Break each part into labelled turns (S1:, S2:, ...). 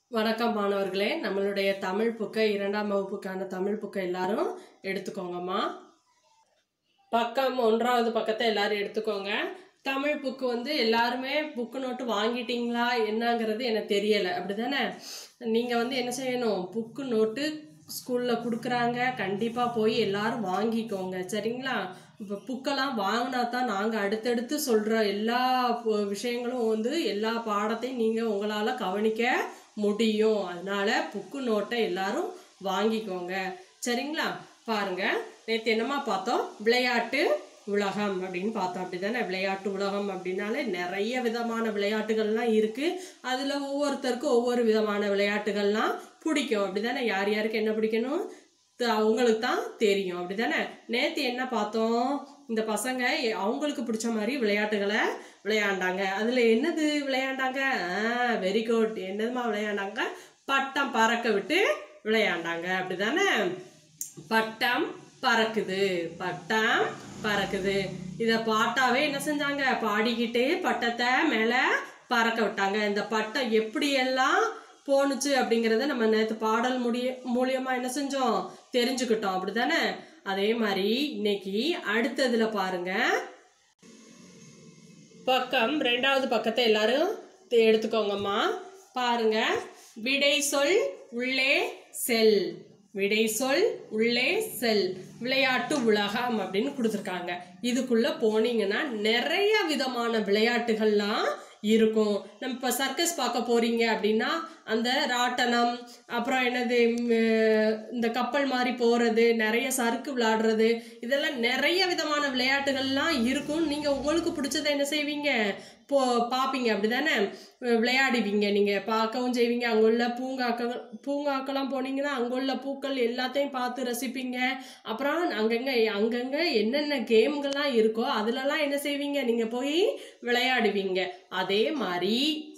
S1: வணக்கம் மாணவர்களே நம்மளுடைய தமிழ் புக்கை இரண்டாம் வகுப்புக்கான தமிழ் புக்கை எல்லாரும் எடுத்துக்கோங்கம்மா பக்கம் ஒன்றாவது பக்கத்தை எல்லாரும் எடுத்துக்கோங்க தமிழ் புக்கு வந்து எல்லாருமே புக்கு நோட்டு வாங்கிட்டீங்களா என்னங்கிறது எனக்கு தெரியலை அப்படிதானே நீங்கள் வந்து என்ன செய்யணும் புக்கு நோட்டு ஸ்கூலில் கொடுக்குறாங்க கண்டிப்பாக போய் எல்லாரும் வாங்கிக்கோங்க சரிங்களா இப்போ புக்கெல்லாம் வாங்கினா தான் நாங்கள் அடுத்தடுத்து சொல்கிற எல்லா பு- விஷயங்களும் வந்து எல்லா பாடத்தையும் நீங்கள் உங்களால் கவனிக்க முடியும் அதனால புக்கு நோட்டை எல்லாரும் வாங்கிக்கோங்க சரிங்களா பாருங்க நேற்று என்னமா பார்த்தோம் விளையாட்டு உலகம் அப்படின்னு பார்த்தோம் அப்படிதானே விளையாட்டு உலகம் அப்படின்னாலே நிறைய விதமான விளையாட்டுகள்லாம் இருக்கு அதுல ஒவ்வொருத்தருக்கும் ஒவ்வொரு விதமான விளையாட்டுகள்லாம் பிடிக்கும் அப்படிதானே யார் யாருக்கு என்ன பிடிக்கணும் த- அவங்களுக்கு தான் தெரியும் அப்படிதானே நேத்து என்ன பார்த்தோம் இந்த பசங்க எ- அவங்களுக்கு பிடிச்ச மாதிரி விளையாட்டுகளை விளையாண்டாங்க அதுல என்னது விளையாண்டாங்க வெரி குட் என்னதுமா விளையாண்டாங்க பட்டம் பறக்க விட்டு விளையாண்டாங்க அப்படிதானே பட்டம் பறக்குது பட்டம் பறக்குது இத பாட்டாவே என்ன செஞ்சாங்க பாடிக்கிட்டே பட்டத்தை மேல பறக்க விட்டாங்க இந்த பட்டம் எப்படி எல்லாம் போணுச்சு அப்படிங்கறத நம்ம நேத்து பாடல் முடிய மூலியமா என்ன செஞ்சோம் தெரிஞ்சுக்கிட்டோம் அப்படிதானே அதே மாதிரி இன்னைக்கு அடுத்ததுல பாருங்க பக்கம் ரெண்டாவது பக்கத்தை எல்லாரும் தே- எடுத்துக்கோங்கம்மா பாருங்க விடை சொல் உள்ளே செல் விடை சொல் உள்ளே செல் விளையாட்டு உலகம் அப்படின்னு கொடுத்துருக்காங்க இதுக்குள்ள போனீங்கன்னா நிறைய விதமான விளையாட்டுகள்லாம் இருக்கும் நம்ம இப்போ சர்க்கஸ் பார்க்க போறீங்க அப்படின்னா அந்த ராட்டனம் அப்புறம் என்னது ம், இந்த கப்பல் மாதிரி போறது நிறைய சறுக்கு விளையாடுறது இதெல்லாம் நிறைய விதமான விளையாட்டுகள்லாம் இருக்கும் நீங்க உங்களுக்கு பிடிச்சதை என்ன செய்வீங்க போ பார்ப்பீங்க அப்படிதானே விளையாடுவீங்க நீங்க பார்க்கவும் செய்வீங்க அங்க உள்ள பூங்காக்கள் பூங்காக்கெல்லாம் போனீங்கன்னா அங்க உள்ள பூக்கள் எல்லாத்தையும் பார்த்து ரசிப்பீங்க அப்புறம் அங்கங்க அங்கங்க என்னென்ன கேம்கள்லாம் இருக்கோ அதுலலாம் என்ன செய்வீங்க நீங்க போய் விளையாடுவீங்க அதே மாதிரி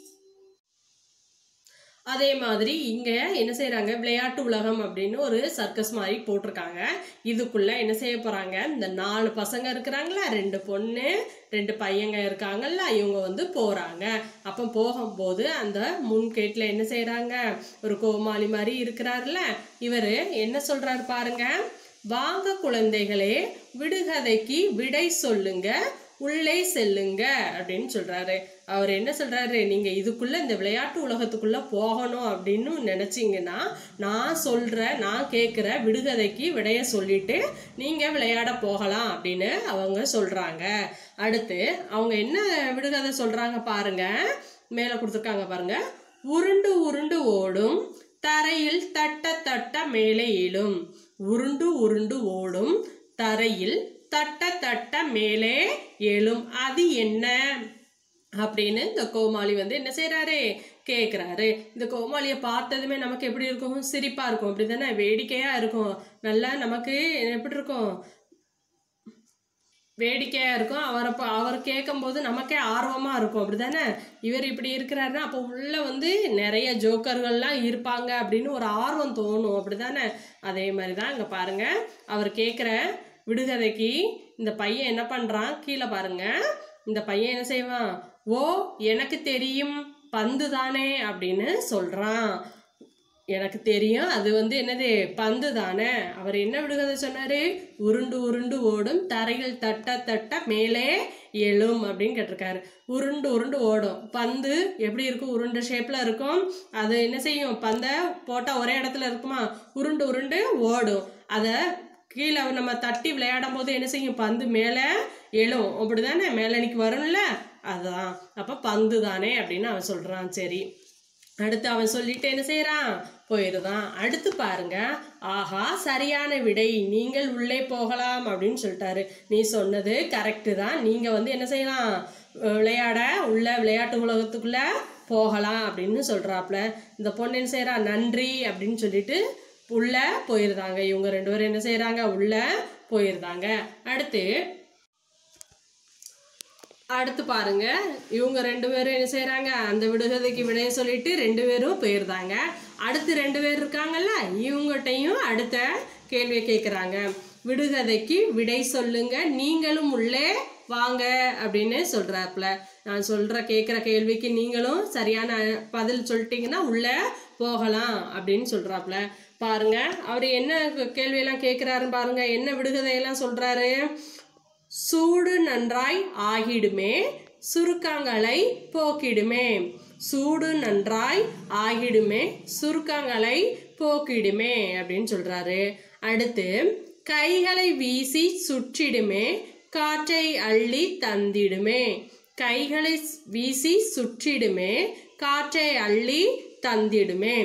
S1: அதே மாதிரி இங்க என்ன செய்றாங்க விளையாட்டு உலகம் அப்படின்னு ஒரு சர்க்கஸ் மாதிரி போட்டிருக்காங்க இதுக்குள்ள என்ன செய்ய போறாங்க இந்த நாலு பசங்க இருக்கிறாங்களா ரெண்டு பொண்ணு ரெண்டு பையங்க இருக்காங்கல்ல இவங்க வந்து போறாங்க அப்ப போகும்போது அந்த முன்கேட்ல என்ன செய்றாங்க ஒரு கோமாளி மாதிரி இருக்கிறாருல இவரு என்ன சொல்றாரு பாருங்க வாங்க குழந்தைகளே விடுகதைக்கு விடை சொல்லுங்க உள்ளே செல்லுங்க அப்படின்னு சொல்றாரு அவர் என்ன சொல்றாரு நீங்க இதுக்குள்ள இந்த விளையாட்டு உலகத்துக்குள்ள போகணும் அப்படின்னு நினைச்சீங்கன்னா நான் சொல்ற நான் கேட்குற விடுகதைக்கு விடைய சொல்லிட்டு நீங்க விளையாட போகலாம் அப்படின்னு அவங்க சொல்றாங்க அடுத்து அவங்க என்ன விடுகதை சொல்றாங்க பாருங்க மேல கொடுத்துருக்காங்க பாருங்க உருண்டு உருண்டு ஓடும் தரையில் தட்ட தட்ட மேலே எழும் உருண்டு உருண்டு ஓடும் தரையில் தட்ட தட்ட மேலே எழும் அது என்ன அப்படின்னு இந்த கோமாளி வந்து என்ன செய்றாரு கேக்குறாரு இந்த கோமாளியை பார்த்ததுமே நமக்கு எப்படி இருக்கும் சிரிப்பா இருக்கும் அப்படிதானே வேடிக்கையா இருக்கும் நல்லா நமக்கு எப்படி இருக்கும் வேடிக்கையா இருக்கும் அவரை ப- அவர் கேட்கும்போது நமக்கே ஆர்வமா இருக்கும் அப்படிதானே இவர் இப்படி இருக்கிறாருன்னா அப்போ உள்ள வந்து நிறைய ஜோக்கர்கள்லாம் இருப்பாங்க அப்படின்னு ஒரு ஆர்வம் தோணும் அப்படிதானே அதே மாதிரி தான் இங்க பாருங்க அவர் கேட்குற விடுகதைக்கு இந்த பையன் என்ன பண்றான் கீழே பாருங்க இந்த பையன் என்ன செய்வான் ஓ எனக்கு தெரியும் பந்து தானே அப்படின்னு சொல்றான் எனக்கு தெரியும் அது வந்து என்னது பந்து தானே அவர் என்ன விடுகதை சொன்னாரு உருண்டு உருண்டு ஓடும் தரையில் தட்ட தட்ட மேலே எழும் அப்படின்னு கேட்டிருக்காரு உருண்டு உருண்டு ஓடும் பந்து எப்படி இருக்கும் உருண்டு ஷேப்ல இருக்கும் அது என்ன செய்யும் பந்தை போட்டா ஒரே இடத்துல இருக்குமா உருண்டு உருண்டு ஓடும் அதை கீழே நம்ம தட்டி விளையாடும் போது என்ன செய்யும் பந்து மேலே எழும் அப்படிதானே மேலணிக்கு வரும்ல அதான் அப்ப பந்து தானே அப்படின்னு அவன் சொல்றான் சரி அடுத்து அவன் சொல்லிட்டு என்ன செய்யறான் போயிருதான் அடுத்து பாருங்க ஆஹா சரியான விடை நீங்கள் உள்ளே போகலாம் அப்படின்னு சொல்லிட்டாரு நீ சொன்னது கரெக்டு தான் நீங்க வந்து என்ன செய்யலாம் விளையாட உள்ள விளையாட்டு உலகத்துக்குள்ள போகலாம் அப்படின்னு சொல்றாப்ல இந்த பொண்ணு என்ன செய்யறா நன்றி அப்படின்னு சொல்லிட்டு உள்ள போயிருந்தாங்க இவங்க ரெண்டு பேரும் என்ன செய்யறாங்க உள்ள போயிருந்தாங்க அடுத்து அடுத்து பாருங்க இவங்க ரெண்டு பேரும் என்ன செய்றாங்க அந்த விடுகதைக்கு விடைய சொல்லிட்டு ரெண்டு பேரும் போயிருந்தாங்க அடுத்து ரெண்டு பேர் இருக்காங்கல்ல இவங்ககிட்டயும் அடுத்த கேள்வியை கேட்குறாங்க விடுகதைக்கு விடை சொல்லுங்க நீங்களும் உள்ளே வாங்க அப்படின்னு சொல்றாப்புல நான் சொல்ற கேட்குற கேள்விக்கு நீங்களும் சரியான பதில் சொல்லிட்டீங்கன்னா உள்ள போகலாம் அப்படின்னு சொல்றாப்புல பாருங்க அவர் என்ன கேள்வியெல்லாம் கேட்குறாருன்னு பாருங்க என்ன விடுகதையெல்லாம் சொல்றாரு சூடு நன்றாய் ஆகிடுமே சுருக்கங்களை போக்கிடுமே சூடு நன்றாய் ஆகிடுமே சுருக்கங்களை போக்கிடுமே அப்படின்னு சொல்றாரு அடுத்து கைகளை வீசி சுற்றிடுமே காற்றை அள்ளி தந்திடுமே கைகளை வீசி சுற்றிடுமே காற்றை அள்ளி தந்திடுமே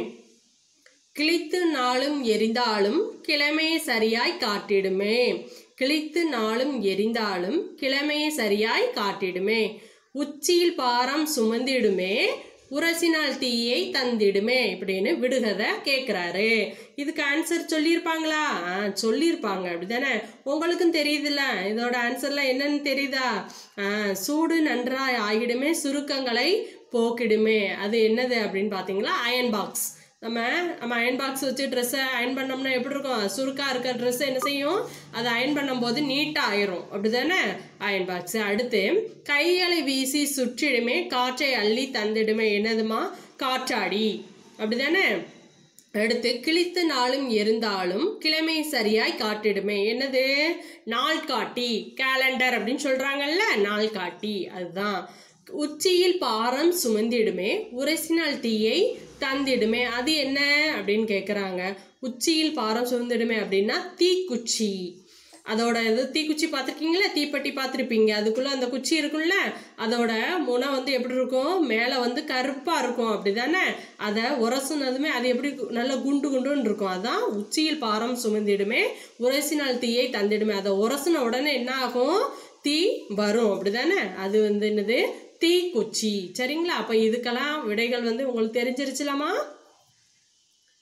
S1: கிழித்து நாளும் எரிந்தாலும் கிழமையை சரியாய் காட்டிடுமே கிழித்து நாளும் எரிந்தாலும் கிழமையை சரியாய் காட்டிடுமே உச்சியில் பாரம் சுமந்திடுமே உரசினால் தீயை தந்திடுமே இப்படின்னு விடுகதை கேட்குறாரு இதுக்கு ஆன்சர் சொல்லியிருப்பாங்களா ஆ சொல்லியிருப்பாங்க அப்படிதானே உங்களுக்கும் தெரியுதுல்ல இதோட ஆன்சர்லாம் என்னன்னு தெரியுதா ஆ சூடு நன்றாய் ஆகிடுமே சுருக்கங்களை போக்கிடுமே அது என்னது அப்படின்னு பார்த்தீங்களா அயன் பாக்ஸ் நம்ம நம்ம அயன் பாக்ஸ் வச்சு ட்ரெஸ்ஸை அயன் பண்ணோம்னா எப்படி இருக்கும் சுருக்காக இருக்க ட்ரெஸ்ஸை என்ன செய்யும் அதை அயன் பண்ணும்போது நீட்டாக ஆயிரும் அப்படிதானே அயன் பாக்ஸ் அடுத்து கைகளை வீசி சுற்றிடுமே காற்றை அள்ளி தந்திடுமே என்னதுமா காற்றாடி அப்படிதானே அடுத்து கிழித்து நாளும் எரிந்தாலும் கிழமை சரியாய் காட்டிடுமே என்னது நாள் காட்டி கேலண்டர் அப்படின்னு சொல்றாங்கல்ல நாள் காட்டி அதுதான் உச்சியில் பாரம் சுமந்திடுமே உரசினால் தீயை தந்திடுமே அது என்ன அப்படின்னு கேட்குறாங்க உச்சியில் பாரம் சுமந்திடுமே அப்படின்னா தீக்குச்சி அதோட இது தீக்குச்சி பார்த்துருக்கீங்களா தீப்பெட்டி பார்த்துருப்பீங்க அதுக்குள்ளே அந்த குச்சி இருக்கும்ல அதோட முனை வந்து எப்படி இருக்கும் மேலே வந்து கருப்பாக இருக்கும் அப்படி தானே அதை உரசுனதுமே அது எப்படி கு- நல்ல குண்டு குண்டுன்னு இருக்கும் அதான் உச்சியில் பாரம் சுமந்திடுமே உரசினால் தீயை தந்திடுமே அதை உரசின உடனே என்ன ஆகும் தீ வரும் அப்படிதானே அது வந்து என்னது தீக்குச்சி சரிங்களா அப்போ இதுக்கெல்லாம் விடைகள் வந்து உங்களுக்கு தெரிஞ்சிருச்சுலாமா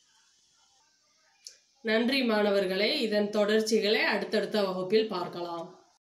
S1: நன்றி மாணவர்களே இதன் தொடர்ச்சிகளை அடுத்தடுத்த வகுப்பில் பார்க்கலாம்